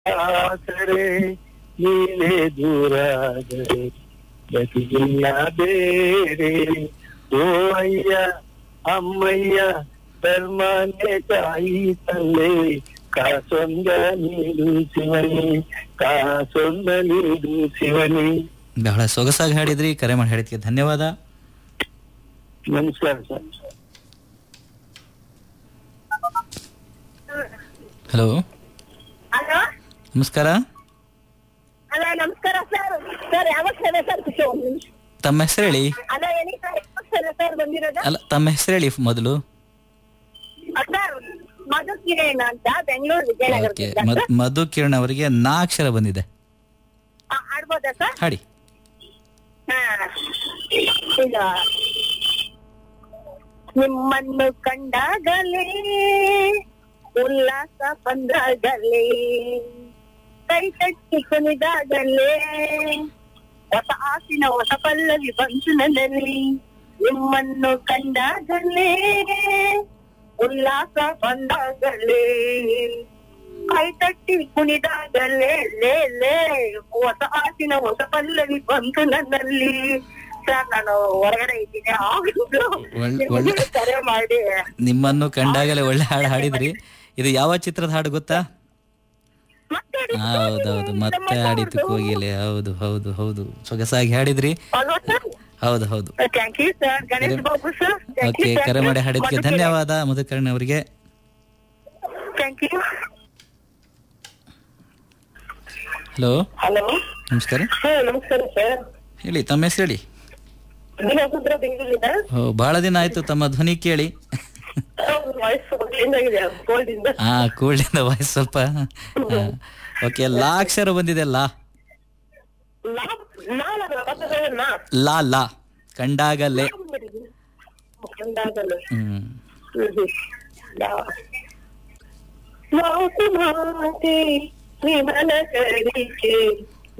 ಆಸರೆ ನೀವೇ ದೂರಾದರೆ ಗತಿಯಿಲ್ಲ ಬೇರೆ ಓ ಅಯ್ಯ ಅಮ್ಮಯ್ಯ ಧರ್ಮನೇ ತಾಯಿ ತಂದೆ ಕಾಸೊಂದ ನೀಡು ಶಿವನೇ ಕಾಸೊಂದ ನೀಡು ಶಿವನೇ ಬಹಳ ಸೊಗಸಾಗಿ ಹಾಡಿದ್ರಿ ಕರೆ ಮಾಡಿ ಹಾಡಿದ್ಕೆ ಧನ್ಯವಾದ ನಮಸ್ಕಾರ ಸರ್ ಹಲೋ ಹಲೋ ನಮಸ್ಕಾರ ಹಲೋ ನಮಸ್ಕಾರ ಸರ್ ಸರ್ ಯಾವಾಗ ಸೇವೆ ಸರ್ ಖುಷಿ ಒಂದು ನಿಮಿಷ ತಮ್ಮ ಹೆಸರು ಹೇಳಿ ಹಲೋ ಹೇಳಿ ಸರ್ ಯಾವಾಗ ಸೇವೆ ಸರ್ ಬಂದಿರೋದು ಅಲ್ಲ ತಮ್ಮ ಹೆಸರು ಹೇಳಿ ಮೊದಲು ಸರ್ ಮಧು ಕಿರಣ್ ಅಂತ ಬೆಂಗಳೂರು ಓಕೆ ವಿಜಯನಗರದಿಂದ ಮಧು ಕಿರಣ್ ಅವರಿಗೆ ನಾ ಅಕ್ಷರ ಬಂದಿದೆ ಆ, ಆಡ್ಬೋದಾ ಸರ್ ಹಾಡಿ ಹಾ ಈಗ ನಿಮ್ಮನ್ನು ಕಂಡಾಗಲೇ ಉಲ್ಲಾಸ ಬಂದಾಗಲೇ ಕೈ ತಟ್ಟಿ ಕುಣಿದಾಗಲೇ ಹೊಸ ಆಸಿನ ಹೊಸ ಪಲ್ಲವಿ ಬಂತು ನನ್ನಲ್ಲಿ ನಿಮ್ಮನ್ನು ಕಂಡಾಗಲೇ ಉಲ್ಲಾಸ ಬಂದಾಗಲೇ ಕೈ ತಟ್ಟಿ ಕುಣಿದಾಗಲೇ ಲೇ ಲೇ ಹೊಸ ಆಸಿನ ಹೊಸ ಪಲ್ಲವಿ ಬಂತು ನನ್ನಲ್ಲಿ ಸರ್ ನಾನು ಹೊರಗಡೆ ಇದ್ದೀನಿ ಆಗಿದ್ದು ಒಳ್ಳೆ- ಒಳ್ಳೆ- ನಿಮ್ಗೆ ಕರೆ ಮಾಡಿ ನಿಮ್ಮನ್ನು ಕಂಡಾಗಲೇ ಒಳ್ಳೆ ಹಾಡು ಹಾಡಿದ್ರಿ ಇದು ಯಾವ ಚಿತ್ರದ ಹಾಡು ಗೊತ್ತಾ ಮತ್ತೆ ಆ, ಹೌದೌದು ಮತ್ತೆ ಹಾಡಿತು ಕೋಗಿಲೆ ಹೌದು ಹೌದು ಹೌದು ಸೊಗಸಾಗಿ ಹಾಡಿದ್ರಿ ಅಲ್ವಾ ಸರ್ ಹೌದು ಹೌದು thank you sir Ganesh Babu sir okay ಕರೆ ಮಾಡಿ ಹಾಡಿದ್ಕೆ ಧನ್ಯವಾದ ಮಧುಕರಣ್ ಅವರಿಗೆ ಥ್ಯಾಂಕ್ ಯು ಹಲೋ ಹಲೋ ನಮಸ್ಕಾರ ಹಾ ನಮಸ್ಕಾರ ಸರ್ ಹೇಳಿ ತಮ್ಮ ಹೆಸರು ಹೇಳಿ ದಿನಭದ್ರ ಬೆಂಗಳೂರಿಂದ ಓ ಬಹಳ ದಿನ ಆಯ್ತು ತಮ್ಮ ಧ್ವನಿ ಕೇಳಿ ವಾಯ್ಸ್ ಚೇಂಜ್ ಆಗಿದೆ ಕೋಲ್ಡ್ ಇಂದ ಹಾ ಕೂಡ್ಲಿಂದ ವಾಯ್ಸ್ ಸ್ವಲ್ಪ ಓಕೆ ಲಾ ಅಕ್ಷರ ಬಂದಿದೆ ಲಾ ನಾ- ನಾನಲ್ಲ, ಮತ್ತೆ ಬೇರೆ ನಾ. ಲಾ ಲಾ ಕಂಡಾಗಲೇ ಕಂಡಾಗಲೇ. ಹ್ಮ್ ಹ್ಮ್. ನಾ- ನಾವು ಮಾತೆ ವಿಮಲ ಕರಿಕೆ